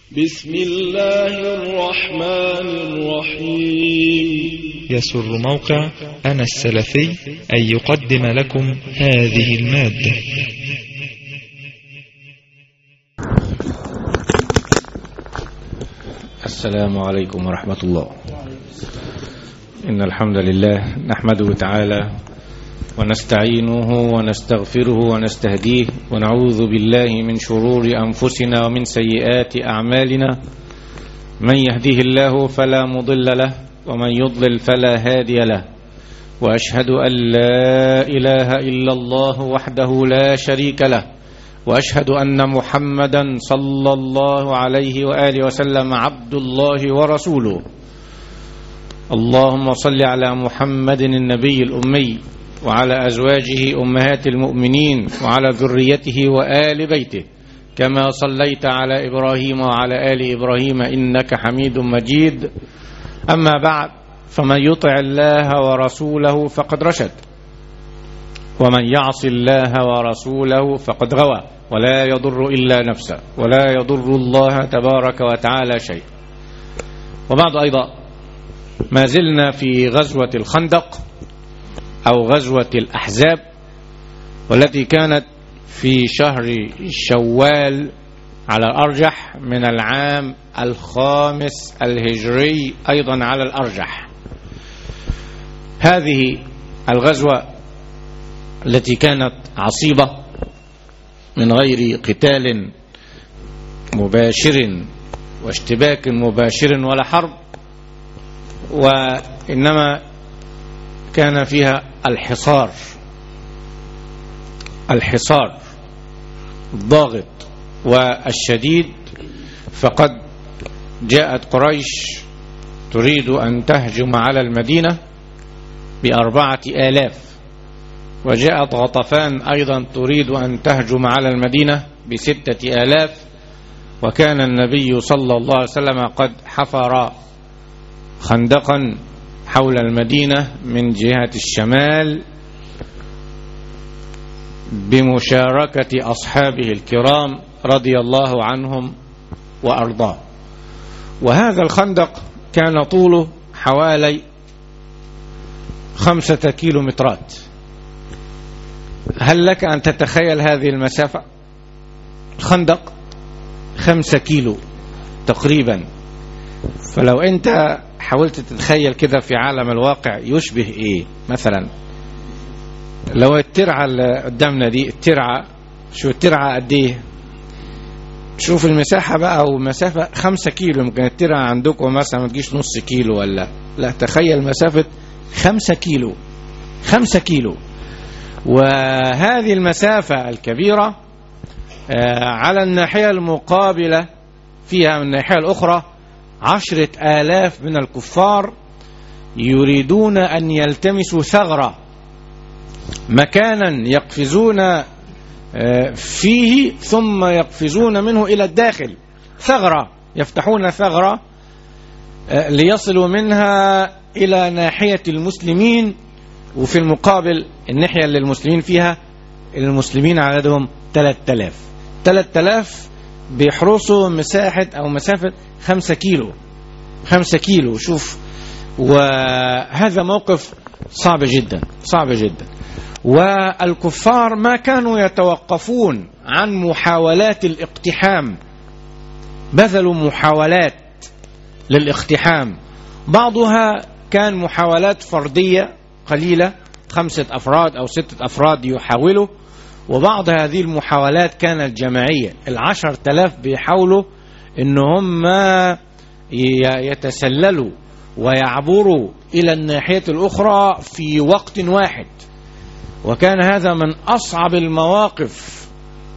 بسم الله الرحمن الرحيم يسر موقع أنا السلفي أن يقدم لكم هذه المادة السلام عليكم ورحمة الله إن الحمد لله نحمده تعالى ونستعينه ونستغفره ونستهديه ونعوذ بالله من شرور أنفسنا ومن سيئات أعمالنا من يهديه الله فلا مضل له ومن يضلل فلا هادي له وأشهد أن لا إله إلا الله وحده لا شريك له وأشهد أن محمدا صلى الله عليه وآله وسلم عبد الله ورسوله اللهم صل على محمد النبي الأمي وعلى أزواجه أمهات المؤمنين وعلى ذريته وآل بيته كما صليت على إبراهيم وعلى آل إبراهيم إنك حميد مجيد أما بعد فمن يطع الله ورسوله فقد رشد ومن يعص الله ورسوله فقد غوى ولا يضر إلا نفسه ولا يضر الله تبارك وتعالى شيء وبعد أيضا ما زلنا في غزوة الخندق أو غزوة الأحزاب والتي كانت في شهر شوال على الأرجح من العام الخامس الهجري أيضا على الأرجح هذه الغزوة التي كانت عصيبة من غير قتال مباشر واشتباك مباشر ولا حرب وإنما كان فيها الحصار الحصار الضاغط والشديد فقد جاءت قريش تريد أن تهجم على المدينة بأربعة آلاف وجاءت غطفان أيضا تريد أن تهجم على المدينة بستة آلاف وكان النبي صلى الله عليه وسلم قد حفر خندقا حول المدينة من جهة الشمال بمشاركة أصحابه الكرام رضي الله عنهم وأرضاه وهذا الخندق كان طوله حوالي خمسة كيلومترات هل لك أن تتخيل هذه المسافة خندق خمسة كيلو تقريبا فلو أنت حاولت تتخيل كده في عالم الواقع يشبه ايه مثلا لو الترعة اللي قدامنا دي الترعة شو الترعة قد ايه شوف المساحة بقى او مسافة خمسة كيلو يمكن الترعة عندكم مثلا ما تجيش نص كيلو ولا لا تخيل مسافة خمسة كيلو خمسة كيلو وهذه المسافة الكبيرة على الناحية المقابلة فيها من الناحية الأخرى عشرة آلاف من الكفار يريدون أن يلتمسوا ثغرة مكانا يقفزون فيه ثم يقفزون منه إلى الداخل ثغرة يفتحون ثغرة ليصلوا منها إلى ناحية المسلمين وفي المقابل الناحية اللي المسلمين فيها المسلمين عددهم 3000 3000 بيحرسوا مساحة أو مسافة خمسة كيلو خمسة كيلو شوف وهذا موقف صعب جدا صعب جدا والكفار ما كانوا يتوقفون عن محاولات الاقتحام بذلوا محاولات للاقتحام بعضها كان محاولات فردية قليلة خمسة أفراد أو ستة أفراد يحاولوا وبعض هذه المحاولات كانت جماعية العشر تلاف بيحاولوا ان هم يتسللوا ويعبروا الى الناحية الاخرى في وقت واحد وكان هذا من اصعب المواقف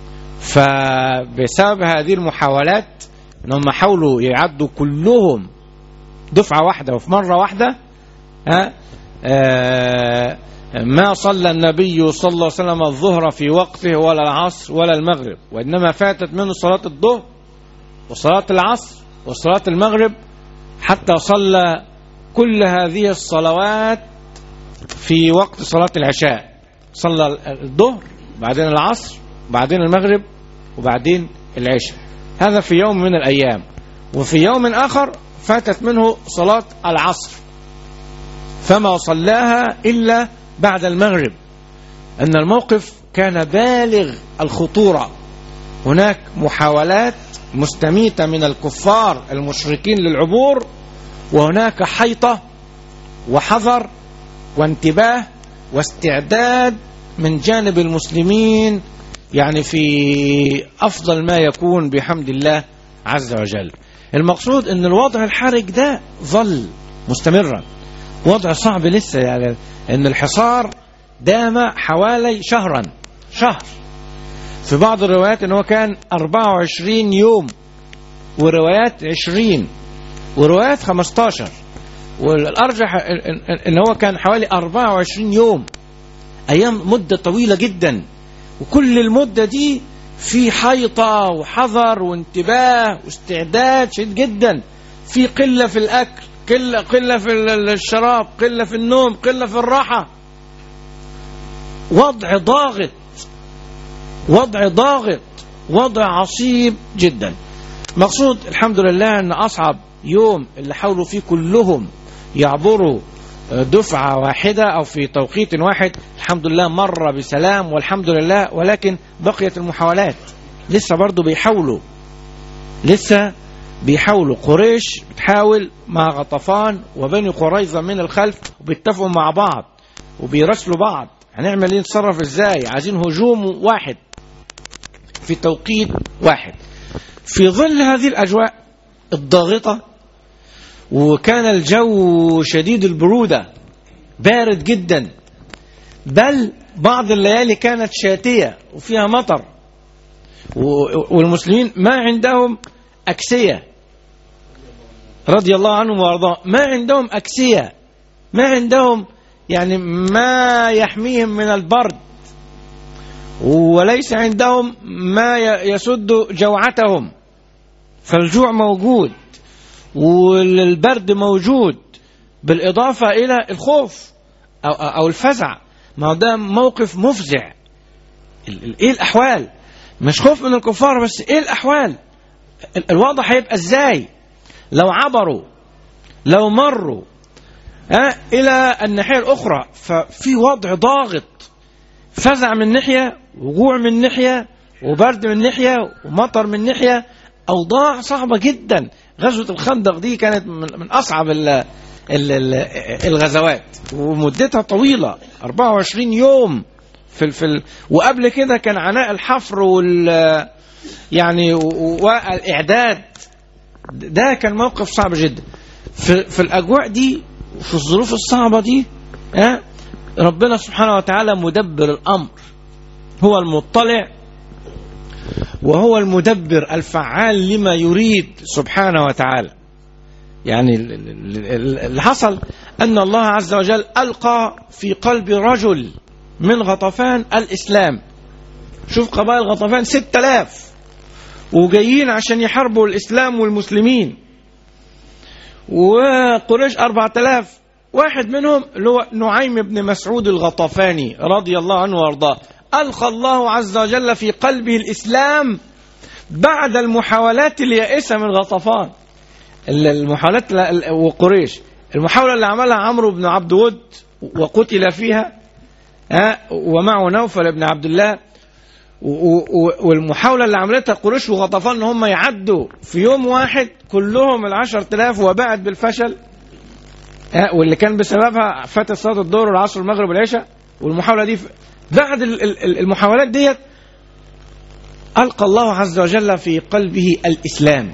فبسبب هذه المحاولات انهم حاولوا يعدوا كلهم دفعة واحدة وفي مرة واحدة ها آه ما صلى النبي صلى الله عليه وسلم الظهر في وقته ولا العصر ولا المغرب وإنما فاتت منه صلاة الظهر وصلاة العصر وصلاة المغرب حتى صلى كل هذه الصلوات في وقت صلاة العشاء صلى الظهر بعدين العصر بعدين المغرب وبعدين العشاء هذا في يوم من الأيام وفي يوم آخر فاتت منه صلاة العصر فما صلاها إلا بعد المغرب أن الموقف كان بالغ الخطورة هناك محاولات مستميتة من الكفار المشركين للعبور وهناك حيطة وحذر وانتباه واستعداد من جانب المسلمين يعني في أفضل ما يكون بحمد الله عز وجل المقصود أن الوضع الحرج ده ظل مستمرا وضع صعب لسه يعني أن الحصار دام حوالي شهرا شهر في بعض الروايات أنه كان 24 يوم وروايات 20 وروايات 15 والأرجح أن هو كان حوالي 24 يوم أيام مدة طويلة جدا وكل المدة دي في حيطة وحذر وانتباه واستعداد شديد جدا في قلة في الأكل قلة, قلة في الشراب قلة في النوم قلة في الراحة وضع ضاغط وضع ضاغط وضع عصيب جدا مقصود الحمد لله أن أصعب يوم اللي حاولوا فيه كلهم يعبروا دفعة واحدة أو في توقيت واحد الحمد لله مر بسلام والحمد لله ولكن بقيت المحاولات لسه برضو بيحاولوا لسه بيحاولوا قريش بتحاول مع غطفان وبني قريظة من الخلف وبيتفقوا مع بعض وبيرسلوا بعض هنعمل ايه نتصرف ازاي عايزين هجوم واحد في توقيت واحد في ظل هذه الأجواء الضاغطة وكان الجو شديد البرودة بارد جدا بل بعض الليالي كانت شاتية وفيها مطر والمسلمين ما عندهم أكسية رضي الله عنهم وارضاهم ما عندهم أكسية ما عندهم يعني ما يحميهم من البرد وليس عندهم ما يسد جوعتهم فالجوع موجود والبرد موجود بالإضافة إلى الخوف أو, أو الفزع ما هو ده موقف مفزع إيه الأحوال مش خوف من الكفار بس إيه الأحوال الوضع هيبقى إزاي لو عبروا لو مروا ها إلى الناحية الأخرى ففي وضع ضاغط فزع من ناحية وجوع من ناحية وبرد من ناحية ومطر من ناحية أوضاع صعبة جدا غزوة الخندق دي كانت من أصعب ال ال ال الغزوات ومدتها طويلة 24 يوم في ال في ال وقبل كده كان عناء الحفر وال يعني والإعداد ده كان موقف صعب جدا في, في الأجواء دي في الظروف الصعبة دي ها ربنا سبحانه وتعالى مدبر الأمر هو المطلع وهو المدبر الفعال لما يريد سبحانه وتعالى يعني اللي حصل أن الله عز وجل ألقى في قلب رجل من غطفان الإسلام شوف قبائل غطفان ستة آلاف وجايين عشان يحاربوا الإسلام والمسلمين وقريش أربعة آلاف واحد منهم اللي هو نعيم بن مسعود الغطفاني رضي الله عنه وارضاه ألقى الله عز وجل في قلبه الإسلام بعد المحاولات اليائسة من غطفان المحاولات وقريش المحاولة اللي عملها عمرو بن عبد ود وقتل فيها ومعه نوفل بن عبد الله والمحاولة اللي عملتها قريش وغطفان ان هم يعدوا في يوم واحد كلهم العشر تلاف وباءت بالفشل واللي كان بسببها فات صلاة الظهر والعصر والمغرب والعشاء والمحاولة دي بعد المحاولات ديت ألقى الله عز وجل في قلبه الإسلام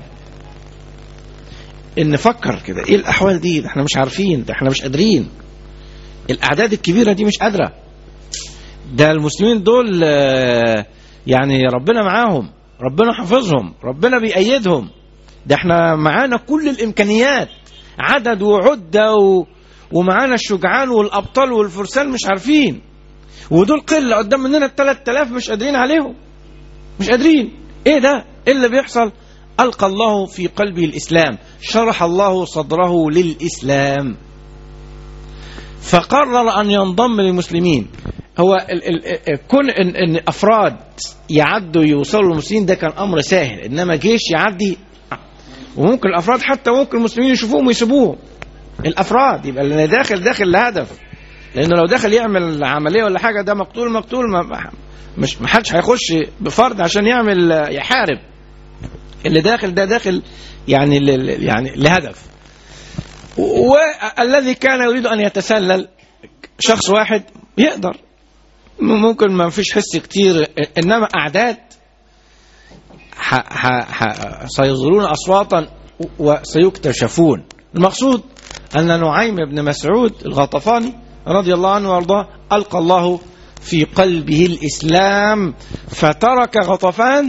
إن فكر كده إيه الأحوال دي ده احنا مش عارفين ده احنا مش قادرين الأعداد الكبيرة دي مش قادرة ده المسلمين دول يعني ربنا معاهم ربنا حافظهم ربنا بيأيدهم ده احنا معانا كل الإمكانيات عدد وعدة و... ومعانا الشجعان والأبطال والفرسان مش عارفين ودول قلة قدام مننا الثلاث آلاف مش قادرين عليهم مش قادرين ايه ده ايه اللي بيحصل ألقى الله في قلبه الإسلام شرح الله صدره للإسلام فقرر أن ينضم للمسلمين هو ال ال كون إن, إن أفراد يعدوا يوصلوا للمسلمين ده كان أمر سهل إنما جيش يعدي وممكن الافراد حتى ممكن المسلمين يشوفوهم ويسيبوهم الافراد يبقى اللي داخل داخل لهدف لانه لو دخل يعمل عمليه ولا حاجه ده مقتول مقتول ما ما- مش ما حدش هيخش بفرد عشان يعمل يحارب اللي داخل ده داخل يعني ل- ل- يعني لهدف والذي كان يريد ان يتسلل شخص واحد يقدر ممكن ما فيش حس كتير انما اعداد ح- ح- ح- سيظهرون اصواتا وسيكتشفون المقصود ان نعيم بن مسعود الغطفاني رضي الله عنه وارضاه القى الله في قلبه الاسلام فترك غطفان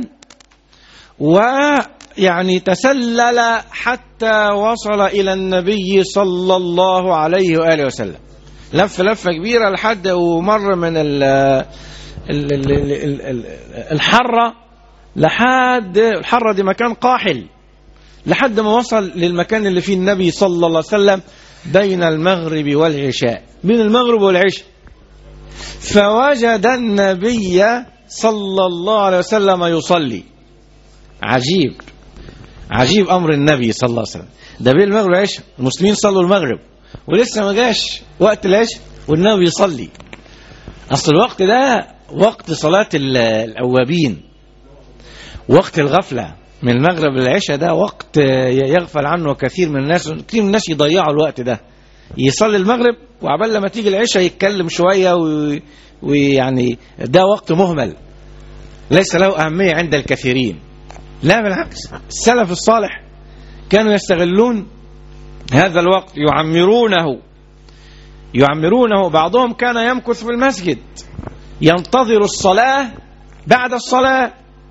ويعني تسلل حتى وصل الى النبي صلى الله عليه واله وسلم لف لفه كبيره لحد ومر من ال ال- ال- ال- ال- الحره لحد الحره دي مكان قاحل لحد ما وصل للمكان اللي فيه النبي صلى الله عليه وسلم بين المغرب والعشاء بين المغرب والعشاء فوجد النبي صلى الله عليه وسلم يصلي عجيب عجيب امر النبي صلى الله عليه وسلم ده بين المغرب والعشاء المسلمين صلوا المغرب ولسه ما جاش وقت العشاء والنبي يصلي اصل الوقت ده وقت صلاه ال- الاوابين وقت الغفله من المغرب للعشاء ده وقت يغفل عنه كثير من الناس كثير من الناس يضيعوا الوقت ده يصلي المغرب وعبال لما تيجي العشاء يتكلم شويه و- ويعني ده وقت مهمل ليس له اهميه عند الكثيرين لا بالعكس السلف الصالح كانوا يستغلون هذا الوقت يعمرونه يعمرونه بعضهم كان يمكث في المسجد ينتظر الصلاة بعد الصلاة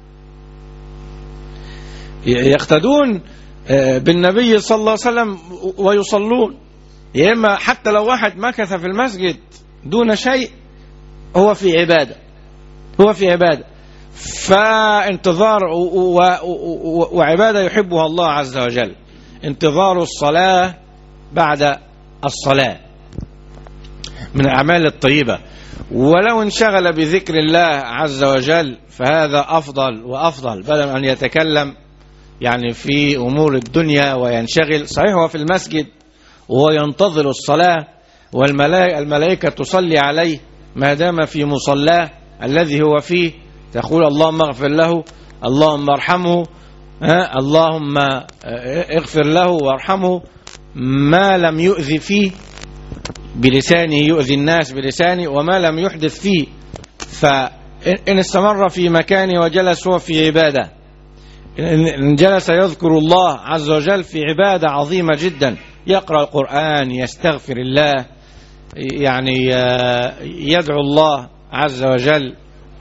يقتدون آه، بالنبي صلى الله عليه وسلم ويصلون يا إما حتى لو واحد مكث في المسجد دون شيء هو في عبادة هو في عبادة فانتظار و- و- و- وعبادة يحبها الله عز وجل انتظار الصلاة بعد الصلاة من الأعمال الطيبة ولو انشغل بذكر الله عز وجل فهذا أفضل وأفضل بدل أن يتكلم يعني في أمور الدنيا وينشغل صحيح هو في المسجد وهو ينتظر الصلاة والملائكة تصلي عليه ما دام في مصلاه الذي هو فيه تقول اللهم اغفر له اللهم ارحمه ها اللهم آه، اغفر له وارحمه ما لم يؤذي فيه بلسانه يؤذي الناس بلسانه وما لم يحدث فيه فإن استمر في مكانه وجلس هو في عبادة إن جلس يذكر الله عز وجل في عبادة عظيمة جدا يقرأ القرآن يستغفر الله يعني آه، يدعو الله عز وجل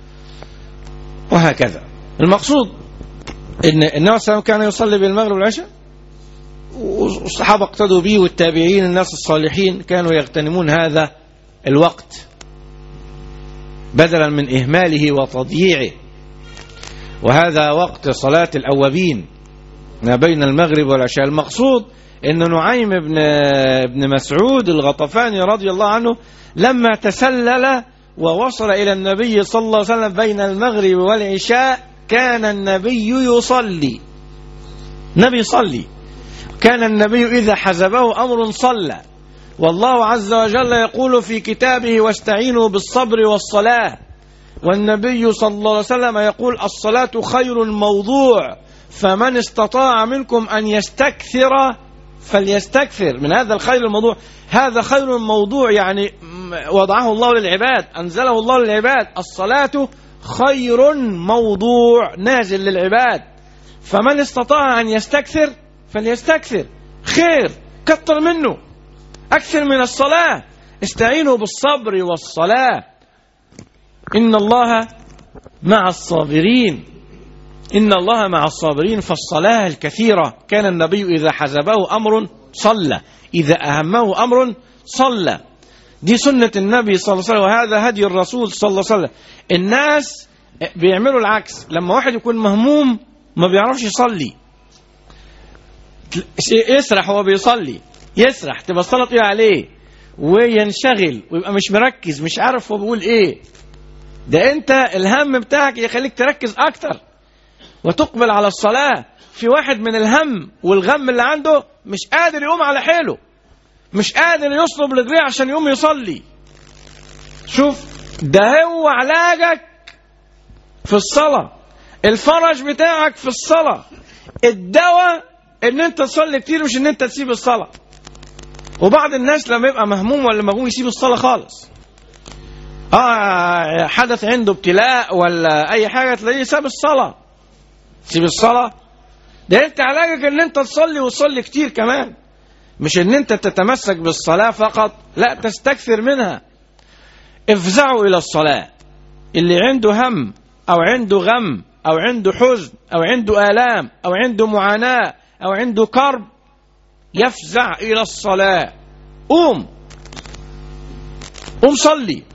وهكذا المقصود ان النبي صلى الله عليه وسلم كان يصلي بالمغرب والعشاء والصحابه اقتدوا به والتابعين الناس الصالحين كانوا يغتنمون هذا الوقت بدلا من اهماله وتضييعه وهذا وقت صلاه الاوابين ما بين المغرب والعشاء المقصود ان نعيم بن ابن مسعود الغطفاني رضي الله عنه لما تسلل ووصل الى النبي صلى الله عليه وسلم بين المغرب والعشاء كان النبي يصلي نبي يصلي كان النبي اذا حزبه امر صلى والله عز وجل يقول في كتابه واستعينوا بالصبر والصلاه والنبي صلى الله عليه وسلم يقول الصلاه خير موضوع فمن استطاع منكم ان يستكثر فليستكثر من هذا الخير الموضوع هذا خير موضوع يعني وضعه الله للعباد أنزله الله للعباد الصلاة خير موضوع نازل للعباد فمن استطاع أن يستكثر فليستكثر خير كتر منه أكثر من الصلاة استعينوا بالصبر والصلاة إن الله مع الصابرين إن الله مع الصابرين فالصلاة الكثيرة كان النبي إذا حزبه أمر صلى إذا أهمه أمر صلى دي سنة النبي صلى الله عليه وسلم وهذا هدي الرسول صلى الله عليه وسلم الناس بيعملوا العكس لما واحد يكون مهموم ما بيعرفش يصلي يسرح وهو بيصلي يسرح تبقى الصلاة تقيل عليه وينشغل ويبقى مش مركز مش عارف هو بيقول ايه ده انت الهم بتاعك يخليك تركز اكتر وتقبل على الصلاة في واحد من الهم والغم اللي عنده مش قادر يقوم على حيله مش قادر يصلب رجليه عشان يقوم يصلي شوف ده هو علاجك في الصلاة الفرج بتاعك في الصلاة الدواء ان انت تصلي كتير مش ان انت تسيب الصلاة وبعض الناس لما يبقى مهموم ولا مهموم يسيب الصلاة خالص اه حدث عنده ابتلاء ولا اي حاجة تلاقيه ساب الصلاة سيب الصلاة ده انت علاجك ان انت تصلي وتصلي كتير كمان مش ان انت تتمسك بالصلاة فقط لا تستكثر منها افزعوا الى الصلاة اللي عنده هم او عنده غم او عنده حزن او عنده آلام او عنده معاناة او عنده كرب يفزع الى الصلاة قوم قوم صلي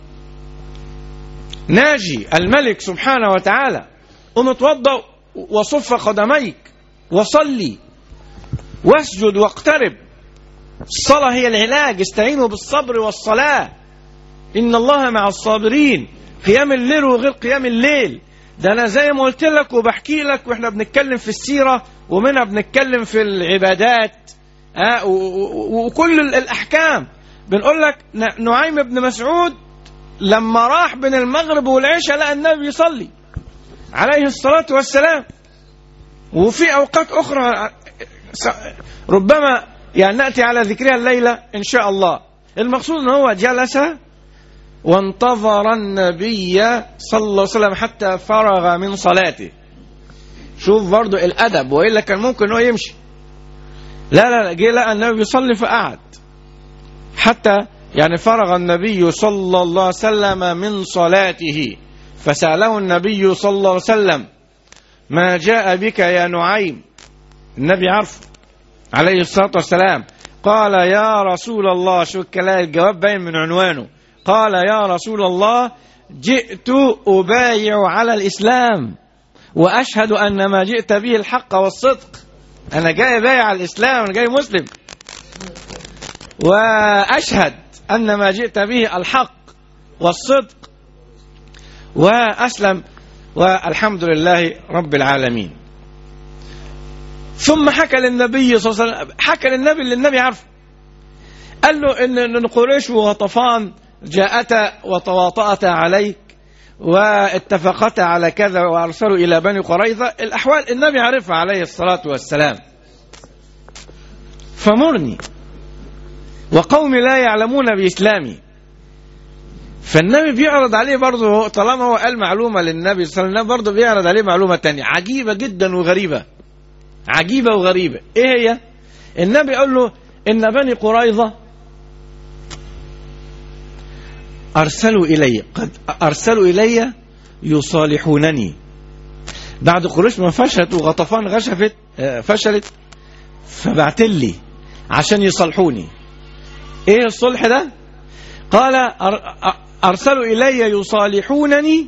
ناجي الملك سبحانه وتعالى قوم اتوضا وصف قدميك وصلي واسجد واقترب الصلاة هي العلاج استعينوا بالصبر والصلاة إن الله مع الصابرين قيام الليل وغير قيام الليل ده أنا زي ما قلت لك وبحكي لك وإحنا بنتكلم في السيرة ومنها بنتكلم في العبادات آه وكل الأحكام بنقول لك نعيم بن مسعود لما راح بين المغرب والعشاء لقى النبي يصلي عليه الصلاة والسلام وفي أوقات أخرى ربما يعني نأتي على ذكرها الليلة إن شاء الله المقصود أنه هو جلس وانتظر النبي صلى الله عليه وسلم حتى فرغ من صلاته شوف برضو الأدب وإلا كان ممكن أنه يمشي لا لا لا جه لقى النبي يصلي فقعد حتى يعني فرغ النبي صلى الله عليه وسلم من صلاته فسأله النبي صلى الله عليه وسلم ما جاء بك يا نعيم النبي عرفه عليه الصلاة والسلام قال يا رسول الله شو الكلام الجواب باين من عنوانه قال يا رسول الله جئت أبايع على الإسلام وأشهد أن ما جئت به الحق والصدق أنا جاي بايع على الإسلام أنا جاي مسلم وأشهد أن ما جئت به الحق والصدق وأسلم والحمد لله رب العالمين ثم حكى للنبي صلى الله عليه وسلم حكى للنبي اللي النبي عارفه قال له ان ان قريش وغطفان جاءتا وتواطأتا عليك واتفقتا على كذا وارسلوا الى بني قريظه الاحوال النبي عرفها عليه الصلاه والسلام فمرني وقوم لا يعلمون باسلامي فالنبي بيعرض عليه برضه طالما هو قال معلومه للنبي صلى الله عليه وسلم برضه بيعرض عليه معلومه تانية عجيبه جدا وغريبه عجيبة وغريبة ايه هي النبي قال له ان بني قريظة ارسلوا الي قد ارسلوا الي يصالحونني بعد قريش ما فشلت وغطفان غشفت فشلت فبعت لي عشان يصالحوني ايه الصلح ده قال ارسلوا الي يصالحونني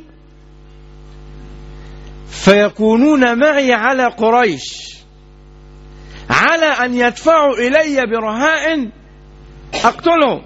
فيكونون معي على قريش على أن يدفعوا إلي برهاء أقتلهم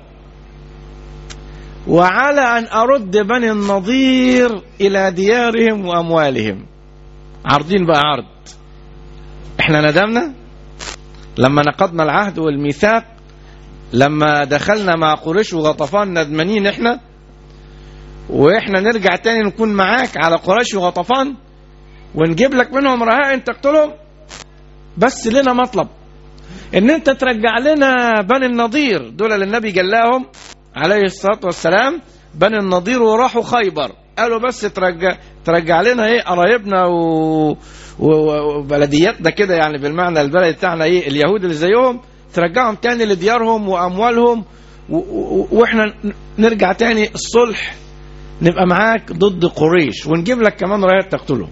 وعلى أن أرد بني النضير إلى ديارهم وأموالهم عارضين بقى عرض احنا ندمنا لما نقضنا العهد والميثاق لما دخلنا مع قريش وغطفان ندمانين احنا واحنا نرجع تاني نكون معاك على قريش وغطفان ونجيب لك منهم رهائن تقتلهم بس لنا مطلب ان انت ترجع لنا بني النضير دول اللي النبي جلاهم عليه الصلاة والسلام بني النضير وراحوا خيبر قالوا بس ترجع ترجع لنا ايه قرايبنا و... وبلدياتنا كده يعني بالمعنى البلد بتاعنا ايه اليهود اللي زيهم ترجعهم تاني لديارهم واموالهم و... و... واحنا نرجع تاني الصلح نبقى معاك ضد قريش ونجيب لك كمان رايات تقتلهم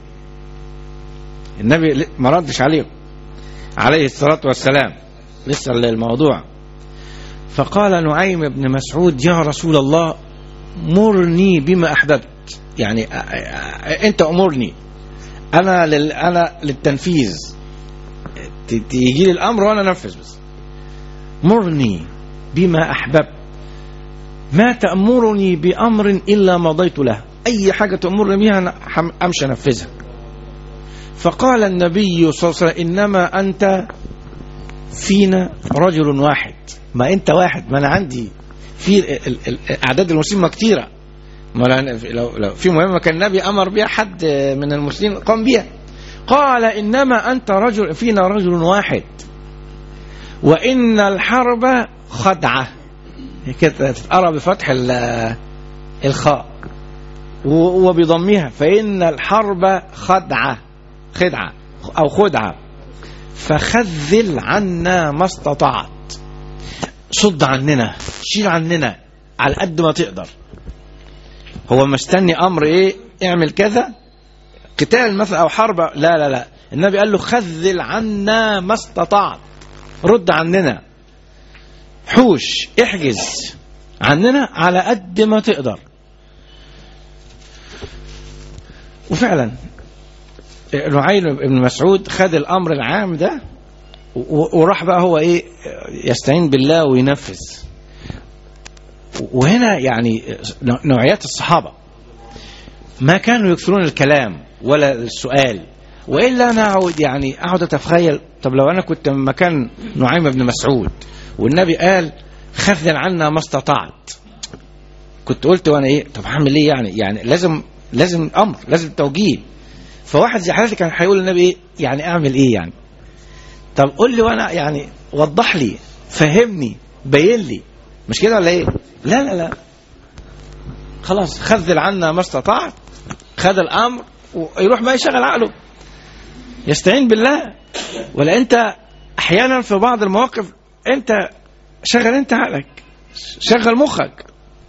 النبي ما ردش عليهم عليه الصلاة والسلام لسه الموضوع فقال نعيم بن مسعود يا رسول الله مرني بما أحببت يعني أنت أمرني أنا لل أنا للتنفيذ تيجي لي الأمر وأنا أنفذ بس مرني بما أحببت ما تأمرني بأمر إلا مضيت له أي حاجة تأمرني بها أنا أمشي أنفذها فقال النبي صلى الله عليه وسلم إنما أنت فينا رجل واحد ما أنت واحد ما أنا عندي في ال- ال- ال- أعداد المسلمين كتيرة ما أنا- لو, لو في مهمة كان النبي أمر بها حد من المسلمين قام بها قال إنما أنت رجل فينا رجل واحد وإن الحرب خدعة كده تتقرا بفتح ال- الخاء و- وبضمها فإن الحرب خدعة خدعة أو خدعة فخذل عنا ما استطعت صد عننا شيل عننا على قد ما تقدر هو مستني أمر إيه اعمل كذا قتال مثلا أو حرب لا لا لا النبي قال له خذل عنا ما استطعت رد عننا حوش احجز عننا على قد ما تقدر وفعلا نعيم بن مسعود خد الامر العام ده و- وراح بقى هو ايه يستعين بالله وينفذ وهنا يعني نوعيات الصحابه ما كانوا يكثرون الكلام ولا السؤال والا انا اقعد يعني اقعد اتخيل طب لو انا كنت مكان نعيم بن مسعود والنبي قال خذل عنا ما استطعت كنت قلت وانا ايه طب هعمل ايه يعني يعني لازم لازم امر لازم توجيه فواحد زي حضرتك كان هيقول للنبي ايه يعني اعمل ايه يعني طب قول لي وانا يعني وضح لي فهمني بين لي مش كده ولا ايه لا لا لا خلاص خذل عنا ما استطعت خد الامر ويروح ما يشغل عقله يستعين بالله ولا انت احيانا في بعض المواقف انت شغل انت عقلك شغل مخك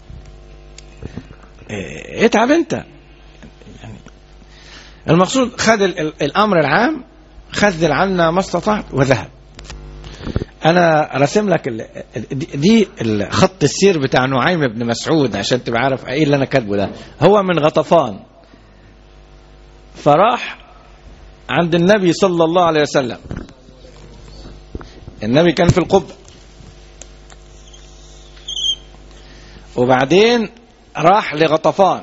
اه، اتعب انت يعني المقصود خد ال- ال- الامر العام خذل عنا ما استطعت وذهب انا راسم لك ال- ال- دي- دي ال- خط السير بتاع نعيم بن مسعود عشان تبقى عارف ايه اللي انا كاتبه ده هو من غطفان فراح عند النبي صلى الله عليه وسلم النبي كان في القبة وبعدين راح لغطفان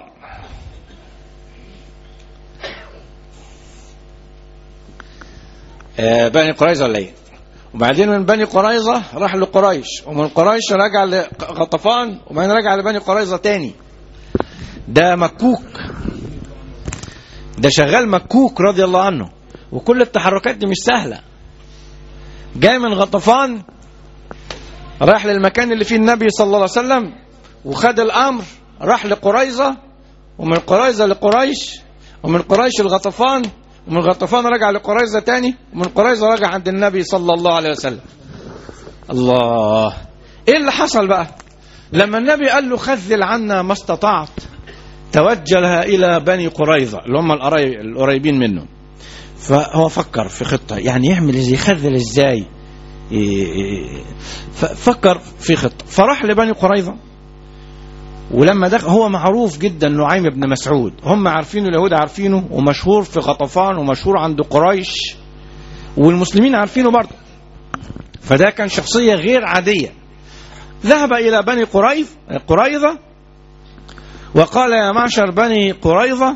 آه، بني قريظة ولا ايه وبعدين من بني قريظة راح لقريش ومن قريش رجع لغطفان وبعدين رجع لبني قريظة تاني ده مكوك ده شغال مكوك رضي الله عنه وكل التحركات دي مش سهلة جاي من غطفان راح للمكان اللي فيه النبي صلى الله عليه وسلم وخد الأمر راح لقريظة ومن قريظة لقريش ومن قريش لغطفان ومن غطفان رجع لقريظة تاني ومن قريظة رجع عند النبي صلى الله عليه وسلم الله ايه اللي حصل بقى لما النبي قال له خذل عنا ما استطعت توجه الى بني قريظة اللي هم القرايب- القريبين منه فهو فكر في خطة يعني يعمل ازاي يخذل ازاي إيه إيه ففكر في خطة فراح لبني قريظة ولما دخل هو معروف جدا نعيم بن مسعود هم عارفينه اليهود عارفينه ومشهور في غطفان ومشهور عند قريش والمسلمين عارفينه برضه فده كان شخصية غير عادية ذهب إلى بني قريظ قريظة وقال يا معشر بني قريظة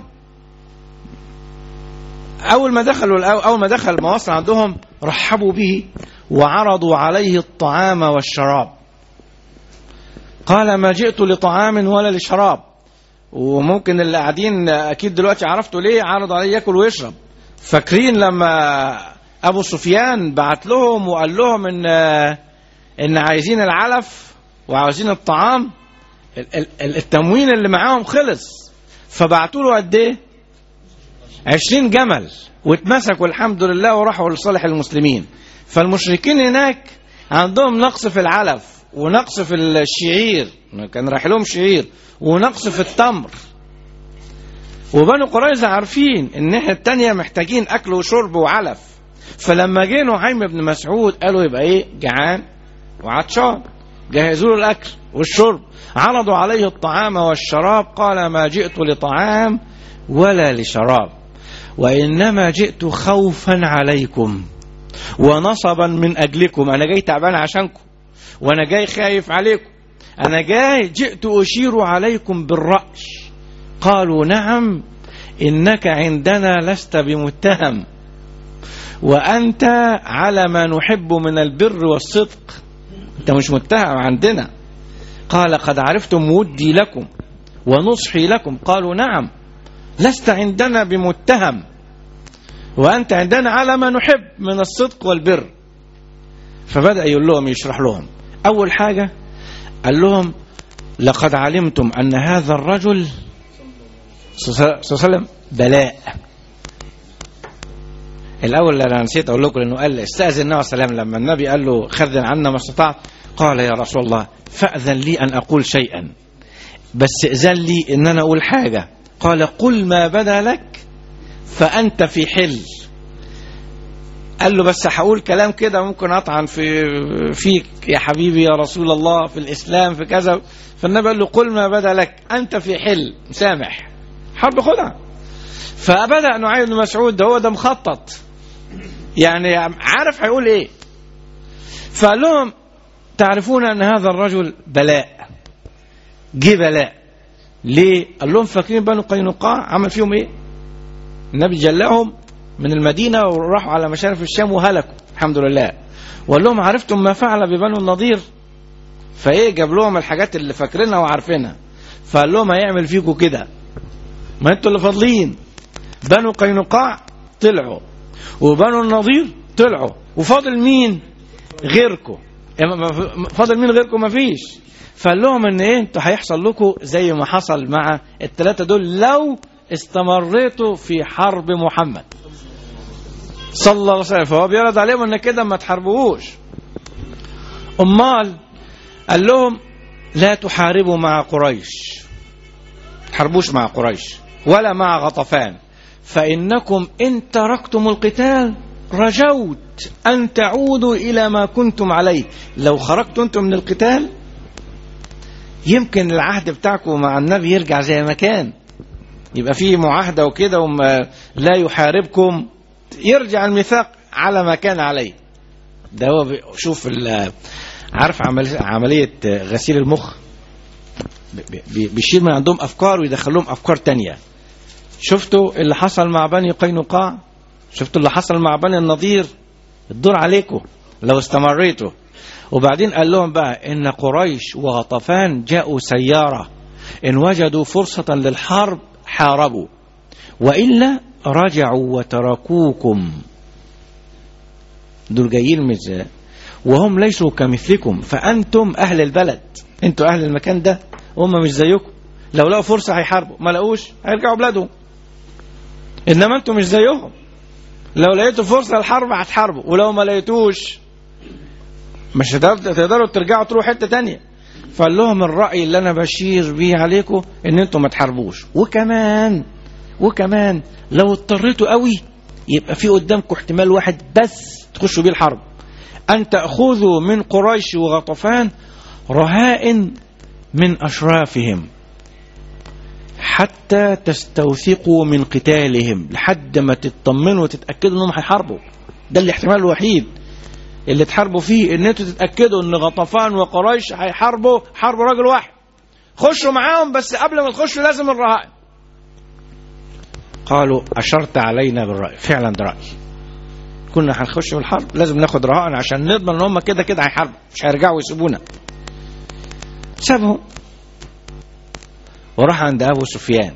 أول ما دخلوا أول ما دخل مواصل عندهم رحبوا به وعرضوا عليه الطعام والشراب قال ما جئت لطعام ولا لشراب وممكن اللي قاعدين اكيد دلوقتي عرفتوا ليه عرض عليه ياكل ويشرب فاكرين لما ابو سفيان بعت لهم وقال لهم ان ان عايزين العلف وعايزين الطعام ال- ال- التموين اللي معاهم خلص فبعتوا له قد ايه 20 جمل واتمسكوا الحمد لله وراحوا لصالح المسلمين فالمشركين هناك عندهم نقص في العلف ونقص في الشعير كان رايح لهم شعير ونقص في التمر وبنو قريظة عارفين الناحية التانية محتاجين أكل وشرب وعلف فلما جه نعيم بن مسعود قالوا يبقى إيه جعان وعطشان جهزوا له الأكل والشرب عرضوا عليه الطعام والشراب قال ما جئت لطعام ولا لشراب وإنما جئت خوفا عليكم ونصبا من أجلكم أنا جاي تعبان عشانكم وأنا جاي خايف عليكم أنا جاي جئت أشير عليكم بالرأي قالوا نعم إنك عندنا لست بمتهم وأنت على ما نحب من البر والصدق أنت مش متهم عندنا قال قد عرفتم ودي لكم ونصحي لكم قالوا نعم لست عندنا بمتهم وأنت عندنا على ما نحب من الصدق والبر فبدأ يقول لهم يشرح لهم أول حاجة قال لهم لقد علمتم أن هذا الرجل صلى الله عليه وسلم بلاء الأول أنا نسيت أقول لكم إنه قال استأذن النبي صلى الله عليه وسلم لما النبي قال له خذن عنا ما استطعت قال يا رسول الله فأذن لي أن أقول شيئا بس إذن لي إن أنا أقول حاجة قال قل ما بدا لك فأنت في حل قال له بس هقول كلام كده ممكن أطعن في فيك يا حبيبي يا رسول الله في الإسلام في كذا فالنبي قال له قل ما بدا لك أنت في حل مسامح حرب خدعة فبدأ نعيم بن مسعود ده هو ده مخطط يعني عارف هيقول ايه فقال لهم تعرفون ان هذا الرجل بلاء جه بلاء ليه قال لهم فاكرين بنو قينقاع عمل فيهم ايه النبي جلهم من المدينة وراحوا على مشارف الشام وهلكوا الحمد لله وقال لهم عرفتم ما فعل ببنو النضير فايه جاب لهم الحاجات اللي فاكرينها وعارفينها فقال لهم هيعمل فيكم كده ما انتوا اللي فاضلين بنو قينقاع طلعوا وبنو النضير طلعوا وفاضل مين غيركم فاضل مين غيركم مفيش فقال لهم ان ايه انتوا هيحصل لكم زي ما حصل مع الثلاثه دول لو استمريتوا في حرب محمد صلى الله عليه وسلم فهو بيرد عليهم ان كده ما تحاربوهوش امال قال لهم لا تحاربوا مع قريش تحاربوش مع قريش ولا مع غطفان فإنكم إن تركتم القتال رجوت أن تعودوا إلى ما كنتم عليه لو خرجتم أنتم من القتال يمكن العهد بتاعكم مع النبي يرجع زي ما كان يبقى فيه معاهدة وكده وما لا يحاربكم يرجع الميثاق على ما كان عليه ده هو شوف عارف عملية غسيل المخ بيشيل من عندهم أفكار ويدخل لهم أفكار تانية شفتوا اللي حصل مع بني قينقاع شفتوا اللي حصل مع بني النضير الدور عليكم لو استمريتوا وبعدين قال لهم بقى ان قريش وغطفان جاءوا سيارة ان وجدوا فرصة للحرب حاربوا وإلا رجعوا وتركوكم دول جايين مش وهم ليسوا كمثلكم فأنتم أهل البلد انتوا أهل المكان ده هم مش زيكم لو لقوا فرصة هيحاربوا ما لقوش هيرجعوا بلادهم انما انتم مش زيهم لو لقيتوا فرصة الحرب هتحاربوا ولو ما لقيتوش مش تقدروا ترجعوا تروحوا حتة تانية فقال لهم الرأي اللي انا بشير بيه عليكم ان انتم ما تحاربوش وكمان وكمان لو اضطريتوا قوي يبقى في قدامكم احتمال واحد بس تخشوا بيه الحرب ان تأخذوا من قريش وغطفان رهائن من اشرافهم حتى تستوثقوا من قتالهم لحد ما تطمنوا وتتاكدوا انهم هيحاربوا ده الاحتمال الوحيد اللي تحاربوا فيه ان انتوا تتاكدوا ان غطفان وقريش هيحاربوا حرب راجل واحد خشوا معاهم بس قبل ما تخشوا لازم الرهائن قالوا اشرت علينا بالراي فعلا ده راي كنا هنخش في الحرب لازم ناخد رهائن عشان نضمن ان هم كده كده هيحاربوا مش هيرجعوا يسيبونا سابهم وراح عند أبو سفيان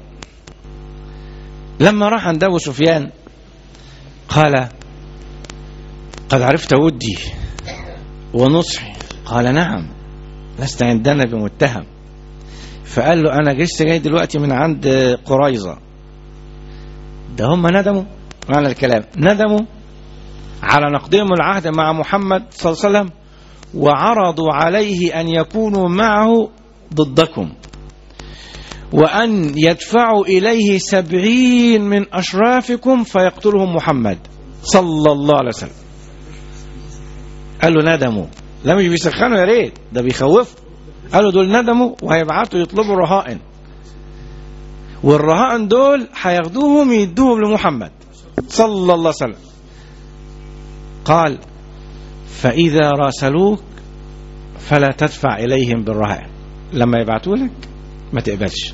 لما راح عند أبو سفيان قال قد عرفت ودي ونصحي قال نعم لست عندنا بمتهم فقال له أنا لسه جاي دلوقتي من عند قريظة ده هم ندموا معنى الكلام ندموا على نقدهم العهد مع محمد صلى الله عليه وسلم وعرضوا عليه أن يكونوا معه ضدكم وأن يدفعوا إليه سبعين من أشرافكم فيقتلهم محمد صلى الله عليه وسلم قال له ندموا لا مش بيسخنوا يا ريت ده بيخوفوا قالوا دول ندموا وهيبعتوا يطلبوا رهائن والرهائن دول هياخدوهم يدوهم لمحمد صلى الله عليه وسلم قال فإذا راسلوك فلا تدفع إليهم بالرهائن لما يبعتوا لك ما تقبلش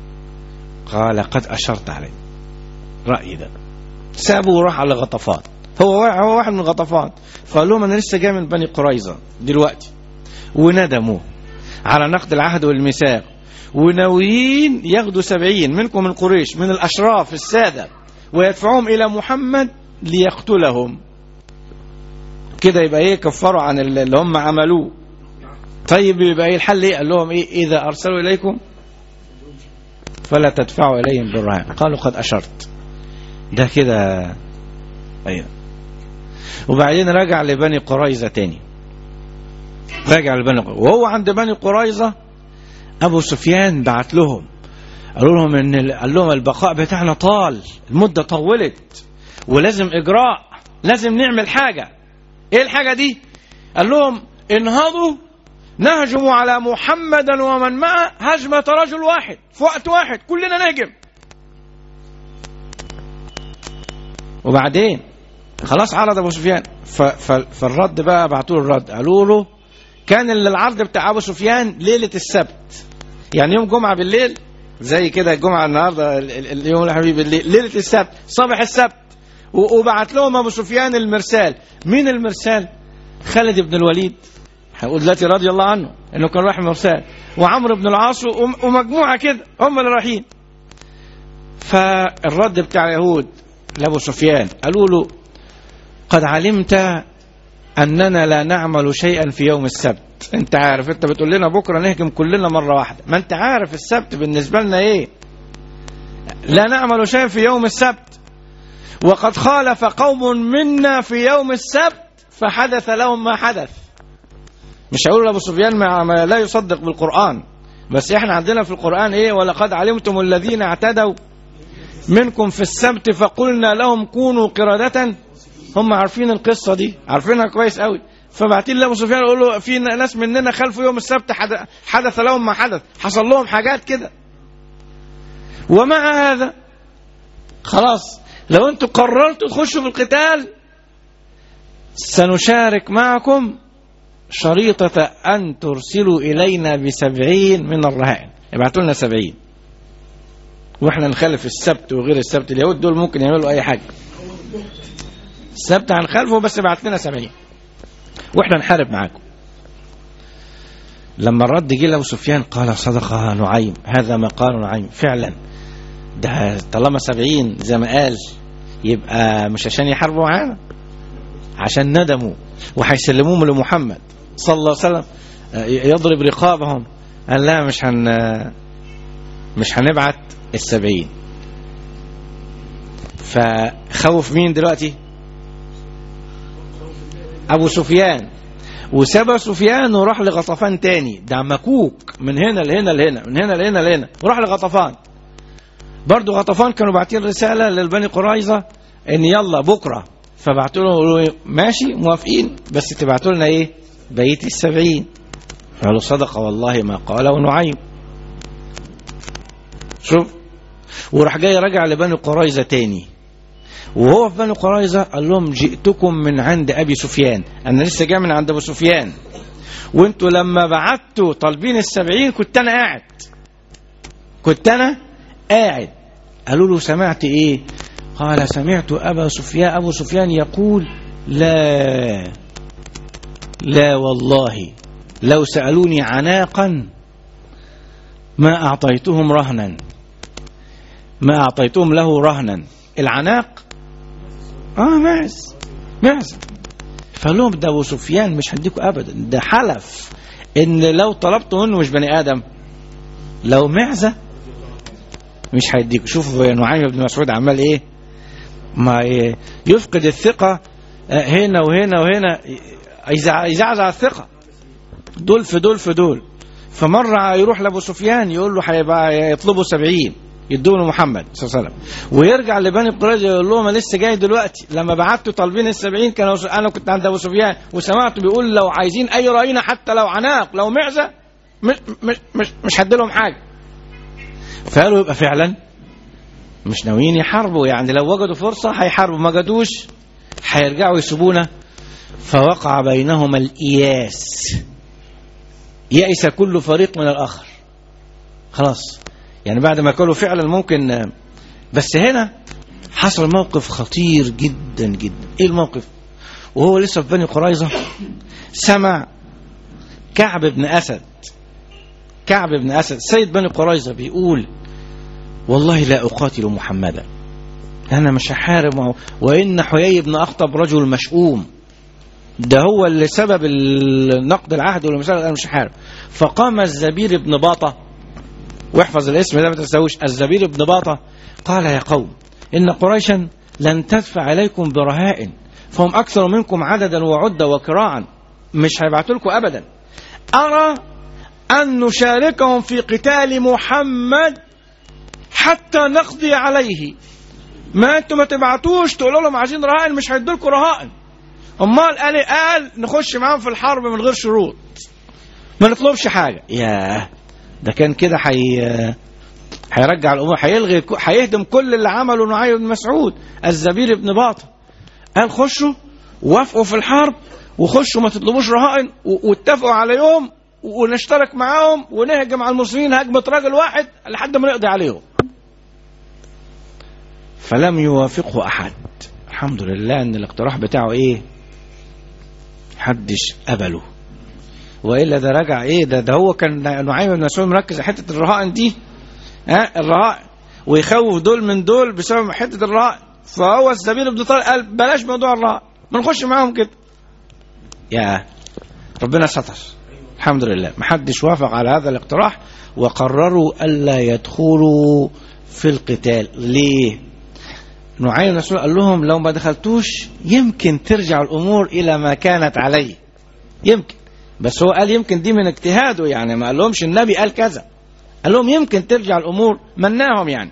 قال قد أشرت عليه رأيي ده سابه وراح على غطفان هو وا- هو واحد من غطفان فقال لهم انا لسه جاي من بني قريظه دلوقتي وندموا على نقد العهد والميثاق وناويين ياخدوا سبعين منكم من قريش من الاشراف الساده ويدفعوهم الى محمد ليقتلهم كده يبقى ايه كفروا عن اللي هم عملوه طيب يبقى ايه الحل ايه قال لهم ايه اذا ارسلوا اليكم فلا تدفعوا اليهم بالرهان قالوا قد اشرت ده كده ايوه وبعدين رجع لبني قريظه تاني رجع لبني قريظه وهو عند بني قريظه ابو سفيان بعت لهم قالوا لهم ان ال- قال لهم البقاء بتاعنا طال المده طولت ولازم اجراء لازم نعمل حاجه ايه الحاجه دي قال لهم انهضوا نهجم على محمدا ومن معه هجمة رجل واحد في وقت واحد كلنا نهجم وبعدين خلاص عرض ابو سفيان ف- ف- فالرد بقى بعتوا له الرد قالوا له كان اللي العرض بتاع ابو سفيان ليله السبت يعني يوم جمعه بالليل زي كده الجمعه النهارده ال- ال- اليوم الحبيب بالليل ليله السبت صباح السبت و- وبعت لهم ابو سفيان المرسال مين المرسال خالد بن الوليد هقول دلوقتي رضي الله عنه انه كان رايح مرسال وعمرو بن العاص وم- ومجموعه كده هم اللي رايحين فالرد بتاع اليهود لابو سفيان قالوا له قد علمت اننا لا نعمل شيئا في يوم السبت انت عارف انت بتقول لنا بكره نهجم كلنا مره واحده ما انت عارف السبت بالنسبه لنا ايه لا نعمل شيئا في يوم السبت وقد خالف قوم منا في يوم السبت فحدث لهم ما حدث مش هقول لابو سفيان ما ما لا يصدق بالقران بس احنا عندنا في القران ايه ولقد علمتم الذين اعتدوا منكم في السبت فقلنا لهم كونوا قردة هم عارفين القصة دي عارفينها كويس قوي فبعتين لابو سفيان يقول له في ناس مننا خلفوا يوم السبت حد- حدث لهم ما حدث حصل لهم حاجات كده ومع هذا خلاص لو انتوا قررتوا تخشوا في القتال سنشارك معكم شريطة أن ترسلوا إلينا بسبعين من الرهائن ابعتوا لنا سبعين واحنا نخالف السبت وغير السبت اليهود دول ممكن يعملوا اي حاجه السبت هنخالفه بس ابعت لنا سبعين واحنا نحارب معاكم لما الرد جه لابو سفيان قال صدق نعيم هذا ما قال نعيم فعلا ده طالما سبعين زي ما قال يبقى مش عشان يحاربوا معانا عشان ندموا وهيسلموهم لمحمد صلى الله عليه وسلم آه، يضرب رقابهم قال لا مش هن مش هنبعت السبعين فخوف مين دلوقتي ابو سفيان وساب سفيان وراح لغطفان تاني ده مكوك من هنا لهنا لهنا من هنا لهنا لهنا وراح لغطفان برضو غطفان كانوا باعتين رسالة للبني قريظة ان يلا بكرة فبعتوا له قالوا إيه، ماشي موافقين بس تبعتوا لنا ايه بقية السبعين قالوا صدق والله ما قاله نعيم شوف وراح جاي راجع لبني قريظة تاني وهو في بني قريظة قال لهم جئتكم من عند أبي سفيان أنا لسه جاي من عند أبو سفيان وانتوا لما بعتوا طالبين السبعين كنت أنا قاعد كنت أنا قاعد قالوا له سمعت إيه قال سمعت أبا سفيان أبو سفيان يقول لا لا والله لو سألوني عناقا ما أعطيتهم رهنا ما أعطيتهم له رهنا العناق اه معز معز فقال لهم ده ابو سفيان مش هديكوا ابدا ده حلف ان لو طلبتوا منه مش بني ادم لو معزه مش هيديكوا شوفوا نعيم بن مسعود عمال ايه ما إيه يفقد الثقه آه، هنا وهنا وهنا يزع- يزعزع الثقه دول في دول في دول فمرة يروح لأبو سفيان يقول له هيبقى يطلبوا سبعين يدوه محمد صلى الله عليه وسلم ويرجع لبني قريظة يقول لهم أنا لسه جاي دلوقتي لما بعتوا طالبين السبعين كانوا أنا كنت عند أبو سفيان وسمعته بيقول لو عايزين أي رأينا حتى لو عناق لو معزة مش مش مش, مش هدي لهم حاجة فقالوا يبقى فعلا مش ناويين يحاربوا يعني لو وجدوا فرصة هيحاربوا ما جدوش هيرجعوا يسيبونا فوقع بينهما الإياس يأس كل فريق من الآخر خلاص يعني بعد ما كانوا فعلا ممكن بس هنا حصل موقف خطير جدا جدا ايه الموقف وهو لسه في بني قريظة سمع كعب بن أسد كعب بن أسد سيد بني قريظة بيقول والله لا أقاتل محمدا أنا مش هحارب معه وإن حيي بن أخطب رجل مشؤوم ده هو اللي سبب نقد العهد والمسألة أنا مش هحارب فقام الزبير بن باطة واحفظ الاسم ده ما تنساوش الزبير بن باطة قال يا قوم إن قريشا لن تدفع عليكم برهائن فهم أكثر منكم عددا وعدة وكراعا مش هيبعتوا لكم أبدا أرى أن نشاركهم في قتال محمد حتى نقضي عليه ما انتم ما تبعتوش تقولوا لهم عايزين رهائن مش هيدوا لكم رهائن امال قال قال نخش معاهم في الحرب من غير شروط ما نطلبش حاجه ياه ده كان كده حي هيرجع الامور هيلغي هيهدم كل اللي عمله نعيم بن مسعود الزبير بن باطه قال خشوا وافقوا في الحرب وخشوا ما تطلبوش رهائن واتفقوا على يوم ونشترك معاهم ونهجم على المسلمين هجمة راجل واحد لحد ما نقضي عليهم فلم يوافقه أحد الحمد لله أن الاقتراح بتاعه إيه حدش قبله وإلا ده رجع إيه ده ده هو كان نعيم بن مسعود مركز على حتة الرهائن دي ها الرهائن ويخوف دول من دول بسبب حتة الرهائن فهو الزبير بن طارق قال بلاش موضوع الرهائن ما نخش معاهم كده يا ربنا ستر الحمد لله ما حدش وافق على هذا الاقتراح وقرروا ألا يدخلوا في القتال ليه نعيم الرسول قال لهم لو ما دخلتوش يمكن ترجع الأمور إلى ما كانت عليه يمكن بس هو قال يمكن دي من اجتهاده يعني ما قال لهمش النبي قال كذا قال لهم يمكن ترجع الأمور مناهم يعني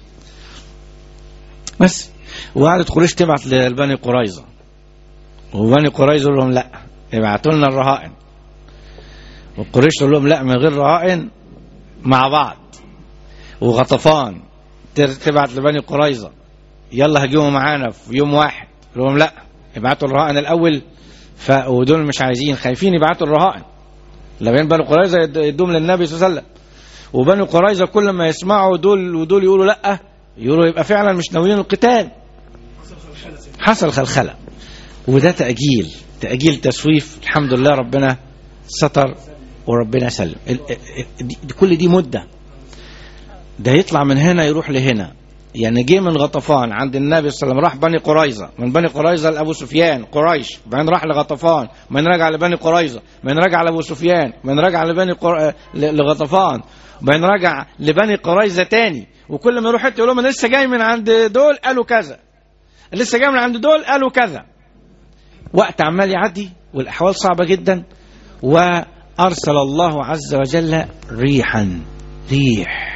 بس وقعدت قريش تبعت لبني قريظة وبني قريظة يقول لهم لا ابعتوا لنا الرهائن وقريش تقول لهم لا من غير رهائن مع بعض وغطفان تبعت لبني قريظة يلا هجيبوا معانا في يوم واحد يقول لهم لا ابعتوا الرهائن الأول ف... ودول مش عايزين خايفين يبعتوا الرهائن لبين بني قريظة يدوم للنبي صلى الله عليه وسلم وبني قريظة كل ما يسمعوا دول ودول يقولوا لا يقولوا يبقى فعلا مش ناويين القتال حصل خلخلة وده تأجيل تأجيل تسويف الحمد لله ربنا ستر وربنا سلم كل دي مدة ده يطلع من هنا يروح لهنا يعني جه من غطفان عند النبي صلى الله عليه وسلم راح بني قريظة من بني قريظة لأبو سفيان قريش بعدين راح لغطفان من رجع لبني قريظة من رجع لأبو سفيان من رجع لبني قر... لغطفان بعدين رجع لبني قريظة تاني وكل ما يروح يقول لهم انا لسه جاي من عند دول قالوا كذا لسه جاي من عند دول قالوا كذا وقت عمال يعدي والأحوال صعبة جدا وأرسل الله عز وجل ريحا ريح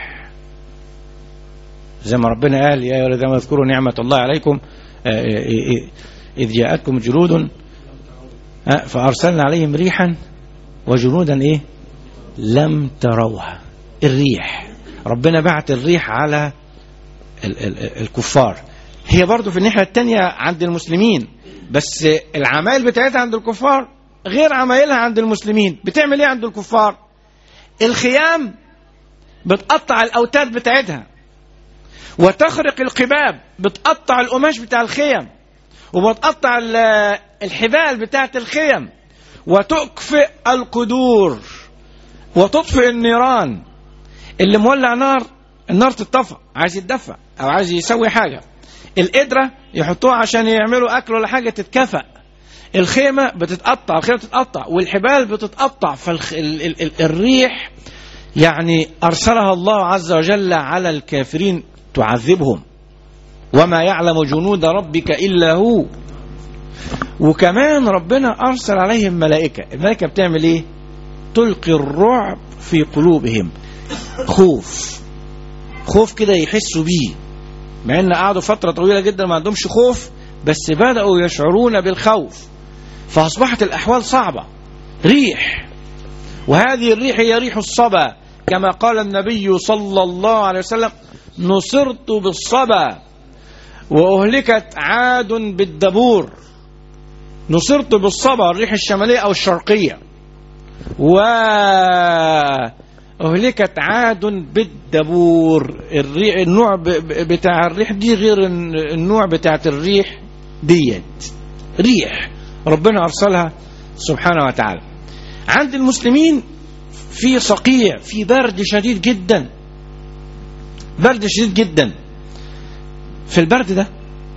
زي ما ربنا قال يا أيها الذين اذكروا نعمة الله عليكم إذ جاءتكم جنود فأرسلنا عليهم ريحا وجنودا إيه لم تروها الريح ربنا بعت الريح على الكفار هي برضو في الناحية التانية عند المسلمين بس العمايل بتاعتها عند الكفار غير عمايلها عند المسلمين بتعمل ايه عند الكفار الخيام بتقطع الاوتاد بتاعتها وتخرق القباب بتقطع القماش بتاع الخيم وبتقطع الحبال بتاعت الخيم وتكفئ القدور وتطفئ النيران اللي مولع نار النار تتطفى عايز يتدفى او عايز يسوي حاجه القدره يحطوها عشان يعملوا اكل ولا حاجه تتكفأ الخيمه بتتقطع الخيمه بتتقطع والحبال بتتقطع فالريح يعني ارسلها الله عز وجل على الكافرين تعذبهم وما يعلم جنود ربك الا هو وكمان ربنا ارسل عليهم ملائكه الملائكه بتعمل ايه تلقي الرعب في قلوبهم خوف خوف كده يحسوا بيه مع ان قعدوا فتره طويله جدا ما عندهمش خوف بس بداوا يشعرون بالخوف فاصبحت الاحوال صعبه ريح وهذه الريح هي ريح الصبا كما قال النبي صلى الله عليه وسلم نصرت بالصبا واهلكت عاد بالدبور نصرت بالصبا الريح الشماليه او الشرقيه و أهلكت عاد بالدبور الريح النوع ب- ب- بتاع الريح دي غير الن- النوع بتاعت الريح ديت ريح ربنا أرسلها سبحانه وتعالى عند المسلمين في صقيع في برد شديد جدا برد شديد جدا في البرد ده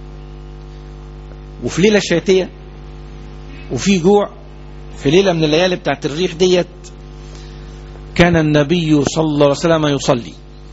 وفي ليلة شتية وفي جوع في ليلة من الليالي بتاعت الريح ديت كان النبي صلى الله عليه وسلم يصلي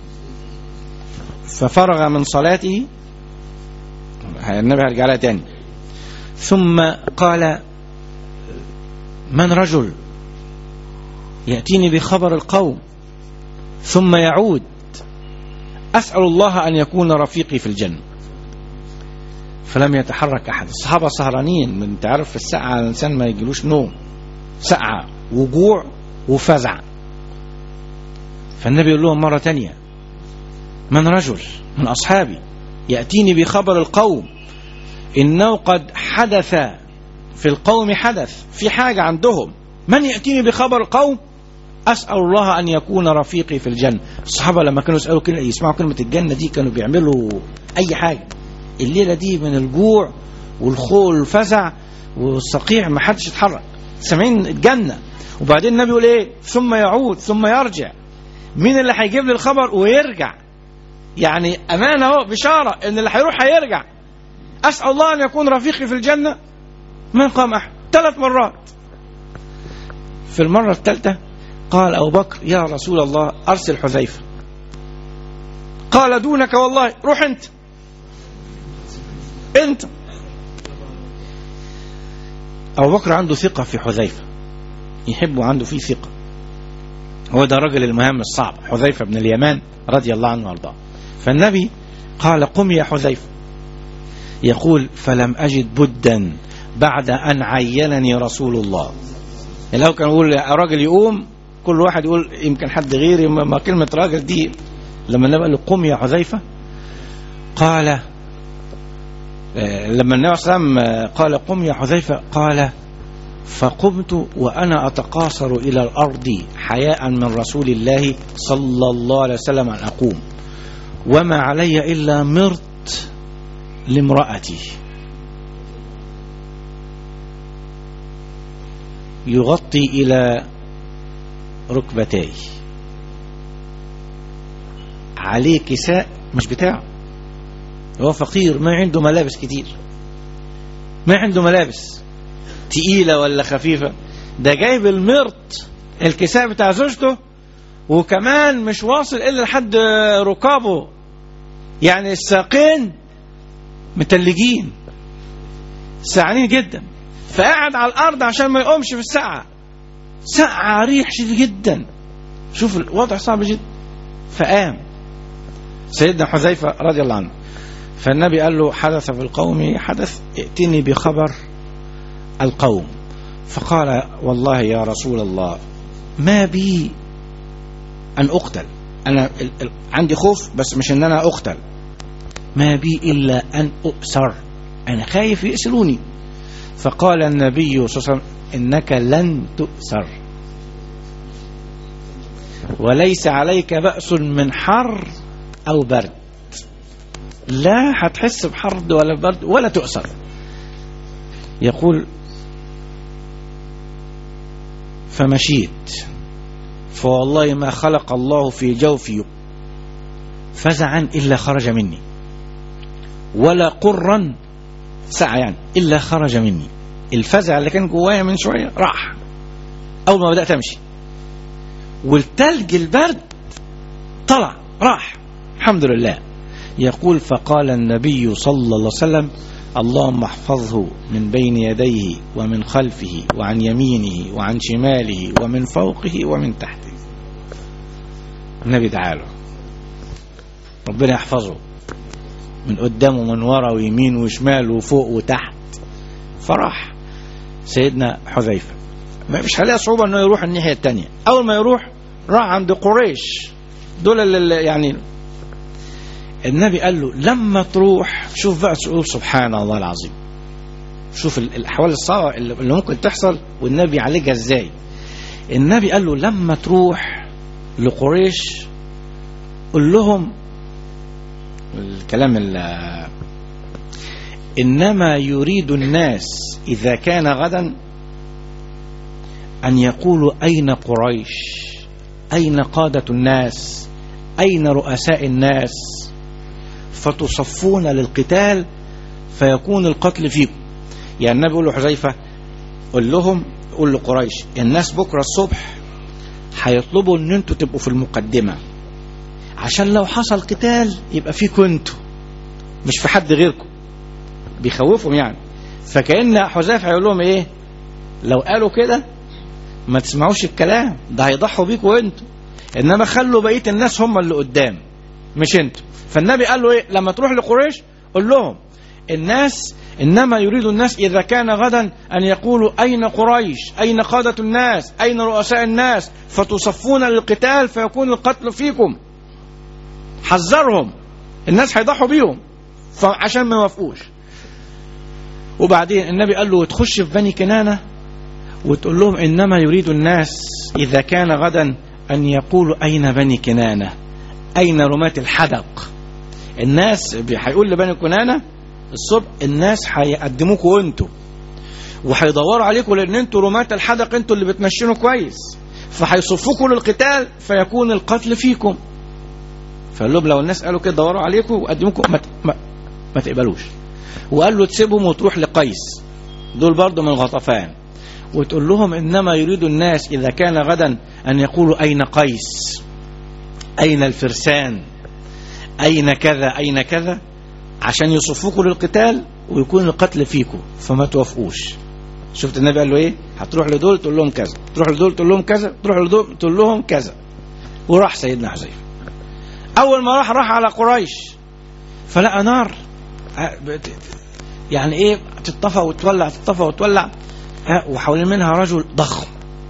ففرغ من صلاته النبي هرجع لها تاني ثم قال من رجل يأتيني بخبر القوم ثم يعود أسأل الله أن يكون رفيقي في الجنة فلم يتحرك أحد الصحابة سهرانين من تعرف في الساعة الإنسان ما يجيلوش نوم سقعة وجوع وفزع فالنبي يقول لهم مرة تانية من رجل من أصحابي يأتيني بخبر القوم إنه قد حدث في القوم حدث في حاجة عندهم من يأتيني بخبر القوم أسأل الله أن يكون رفيقي في الجنة الصحابة لما كانوا يسألوا كلمة يسمعوا كلمة الجنة دي كانوا بيعملوا أي حاجة الليلة دي من الجوع والخول والفزع والصقيع ما حدش يتحرك سامعين الجنة وبعدين النبي يقول ايه ثم يعود ثم يرجع مين اللي هيجيب لي الخبر ويرجع يعني أمانة اهو بشارة إن اللي هيروح هيرجع أسأل الله أن يكون رفيقي في الجنة ما قام أحد ثلاث مرات في المرة الثالثة قال أبو بكر يا رسول الله أرسل حذيفة قال دونك والله روح أنت أنت أبو بكر عنده ثقة في حذيفة يحب عنده فيه ثقة هو ده الرجل المهم الصعب حذيفة بن اليمان رضي الله عنه وارضاه فالنبي قال قم يا حذيفة يقول فلم أجد بدا بعد أن عينني رسول الله لو كان يقول راجل يقوم كل واحد يقول يمكن حد غيري ما كلمة راجل دي لما النبي قال له قم يا حذيفة قال لما النبي صلى الله عليه وسلم قال قم يا حذيفة قال فقمت وأنا أتقاصر إلى الأرض حياء من رسول الله صلى الله عليه وسلم أن أقوم وما علي إلا مرت لامرأتي يغطي إلى ركبتي عليه كساء مش بتاعه هو فقير ما عنده ملابس كتير ما عنده ملابس تقيلة ولا خفيفة ده جايب المرط الكساء بتاع زوجته وكمان مش واصل إلا لحد ركابه يعني الساقين متلجين ساعانين جدا فقعد على الأرض عشان ما يقومش في الساعة ساعة ريح شديد جدا شوف الوضع صعب جدا فقام سيدنا حذيفة رضي الله عنه فالنبي قال له حدث في القوم حدث ائتني بخبر القوم فقال والله يا رسول الله ما بي أن أقتل أنا عندي خوف بس مش أن أنا أقتل ما بي إلا أن أؤسر أنا خايف يأسروني فقال النبي صلى الله عليه وسلم إنك لن تؤسر وليس عليك بأس من حر أو برد لا هتحس بحر ولا برد ولا تؤسر يقول فمشيت فوالله ما خلق الله في جوفي فزعا إلا خرج مني ولا قرا سعى يعني إلا خرج مني الفزع اللي كان جوايا من شوية راح أول ما بدأت أمشي والتلج البرد طلع راح الحمد لله يقول فقال النبي صلى الله عليه وسلم اللهم احفظه من بين يديه ومن خلفه وعن يمينه وعن شماله ومن فوقه ومن تحته النبي تعالى ربنا يحفظه من قدامه ومن ورا ويمين وشمال وفوق وتحت فراح سيدنا حذيفة ما فيش عليه صعوبة انه يروح الناحية التانية اول ما يروح راح عند قريش دول اللي يعني النبي قال له لما تروح شوف بقى تقول سبحان الله العظيم شوف الاحوال الصعبة اللي ممكن تحصل والنبي يعالجها ازاي النبي قال له لما تروح لقريش قل لهم الكلام ال- إنما يريد الناس إذا كان غدا أن يقولوا أين قريش أين قادة الناس أين رؤساء الناس فتصفون للقتال فيكون القتل فيكم يعني النبي يقول له حذيفة قل لهم قل لقريش الناس بكرة الصبح هيطلبوا ان انتوا تبقوا في المقدمة عشان لو حصل قتال يبقى فيكم انتوا مش في حد غيركم بيخوفهم يعني فكأن حذيفة هيقول لهم ايه لو قالوا كده ما تسمعوش الكلام ده هيضحوا بيكوا انتوا انما خلوا بقيه الناس هم اللي قدام مش انتوا فالنبي قال له ايه لما تروح لقريش قول لهم الناس انما يريد الناس اذا كان غدا ان يقولوا اين قريش اين قاده الناس اين رؤساء الناس فتصفون للقتال فيكون القتل فيكم حذرهم الناس هيضحوا بيهم فعشان ما يوافقوش وبعدين النبي قال له تخش في بني كنانه وتقول لهم إنما يريد الناس إذا كان غدا أن يقولوا أين بني كنانة أين رماة الحدق الناس بي- هيقول لبني كنانة الصبح الناس هيقدموكوا انتوا وهيدوروا عليكم لان انتوا رماة الحدق انتوا اللي بتمشينوا كويس فهيصفوكوا للقتال فيكون القتل فيكم فقال لهم لو الناس قالوا كده دوروا عليكم وقدموكم ما, ت- ما, ما تقبلوش وقال له تسيبهم وتروح لقيس دول برضو من غطفان وتقول لهم إنما يريد الناس إذا كان غدا أن يقولوا أين قيس أين الفرسان أين كذا أين كذا عشان يصفوكوا للقتال ويكون القتل فيكم فما توافقوش شفت النبي قال له ايه هتروح لدول تقول لهم كذا تروح لدول تقول لهم كذا تروح لدول تقول لهم كذا وراح سيدنا حذيفه اول ما راح راح على قريش فلقى نار ع- بت- يعني ايه تطفى وتولع تطفى وتولع ها، وحوالين منها رجل ضخم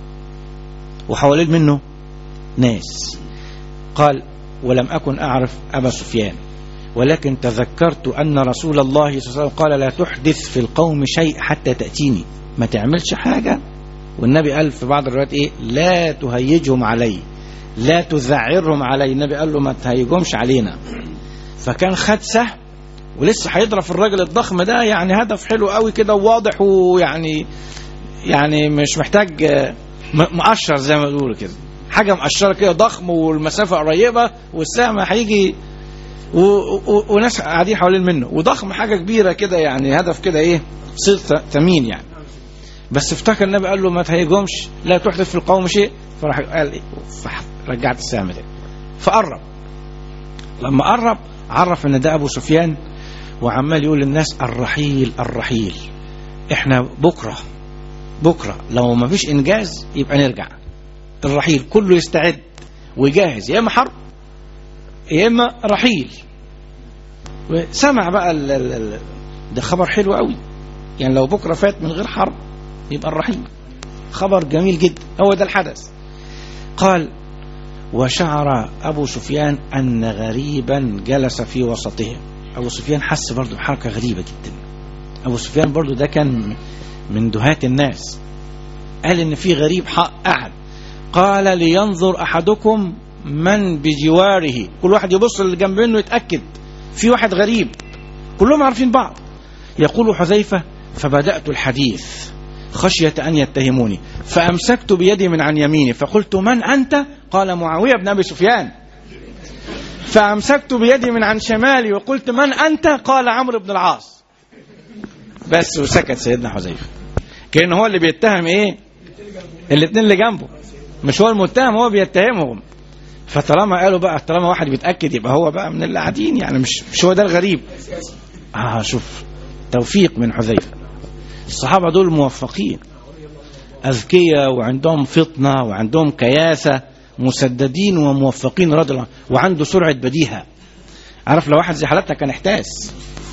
وحوالين منه ناس قال ولم أكن أعرف أبا سفيان ولكن تذكرت أن رسول الله صلى الله عليه وسلم قال لا تحدث في القوم شيء حتى تأتيني ما تعملش حاجة والنبي قال في بعض الروايات إيه لا تهيجهم علي لا تذعرهم علي النبي قال له ما تهيجهمش علينا فكان خد سهم ولسه هيضرب في الراجل الضخم ده يعني هدف حلو قوي كده وواضح ويعني يعني مش محتاج آه، م- مقشر زي ما بيقولوا كده حاجه مقشره كده ضخم والمسافه قريبه والسهم هيجي و... و... وناس قاعدين حوالين منه وضخم حاجه كبيره كده يعني هدف كده ايه صيد ث- ثمين يعني بس افتكر النبي قال له ما تهيجهمش لا تحدث في القوم شيء فراح قال ايه فح- رجعت السهم ده فقرب لما قرب عرف ان ده ابو سفيان وعمال يقول للناس الرحيل الرحيل احنا بكره بكره لو ما فيش انجاز يبقى نرجع الرحيل كله يستعد ويجهز يا اما حرب يا اما رحيل سمع بقى ال ال ال ده خبر حلو قوي يعني لو بكره فات من غير حرب يبقى الرحيل خبر جميل جدا هو ده الحدث قال وشعر ابو سفيان ان غريبا جلس في وسطهم ابو سفيان حس برضه بحركه غريبه جدا ابو سفيان برضه ده كان من دهاة الناس قال ان في غريب حق قعد قال لينظر احدكم من بجواره كل واحد يبص اللي جنب منه يتاكد في واحد غريب كلهم عارفين بعض يقول حذيفه فبدات الحديث خشيه ان يتهموني فامسكت بيدي من عن يميني فقلت من انت قال معاويه بن ابي سفيان فامسكت بيدي من عن شمالي وقلت من انت قال عمرو بن العاص بس وسكت سيدنا حذيفه كان هو اللي بيتهم ايه الاثنين اللي جنبه مش هو المتهم هو بيتهمهم فطالما قالوا بقى طالما واحد بيتاكد يبقى هو بقى من اللي قاعدين يعني مش مش هو ده الغريب اه شوف توفيق من حذيفه الصحابه دول موفقين اذكياء وعندهم فطنه وعندهم كياسه مسددين وموفقين رضي الله وعنده سرعه بديهه عارف لو واحد زي حالتنا كان احتاس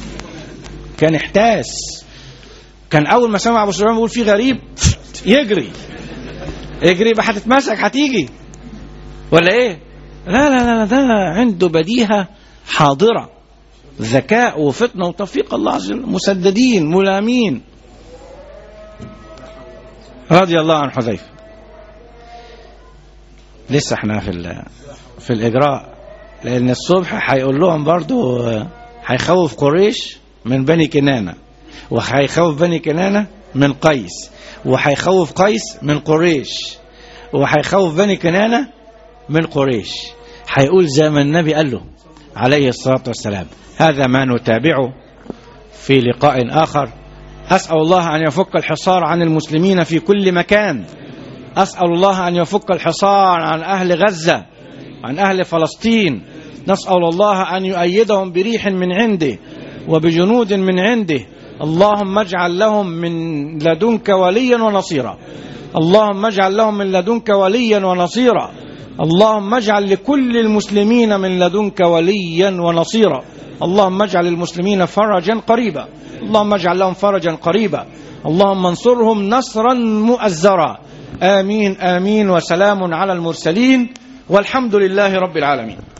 كان احتاس كان اول ما سمع ابو سفيان بيقول في غريب يجري يجري يبقى هتتمسك هتيجي ولا ايه لا لا لا لا، ده عنده بديهه حاضره ذكاء وفطنه وتوفيق الله عز وجل مسددين ملامين رضي الله عن حذيفه لسه احنا في ال- في الإجراء لأن الصبح هيقول لهم برضو آه، هيخوف قريش من بني كنانة وهيخوف بني كنانة من قيس وهيخوف قيس من قريش وهيخوف بني كنانة من قريش هيقول زي ما النبي قال له عليه الصلاة والسلام هذا ما نتابعه في لقاء آخر أسأل الله أن يفك الحصار عن المسلمين في كل مكان أسأل الله أن يفك الحصار عن أهل غزة عن أهل فلسطين نسأل الله أن يؤيدهم بريح من عنده وبجنود من عنده اللهم اجعل لهم من لدنك وليا ونصيرا اللهم اجعل لهم من لدنك وليا ونصيرا اللهم اجعل لكل المسلمين من لدنك وليا ونصيرا اللهم اجعل المسلمين فرجا قريبا اللهم اجعل لهم فرجا قريبا اللهم انصرهم نصرا مؤزرا آمين آمين وسلام على المرسلين والحمد لله رب العالمين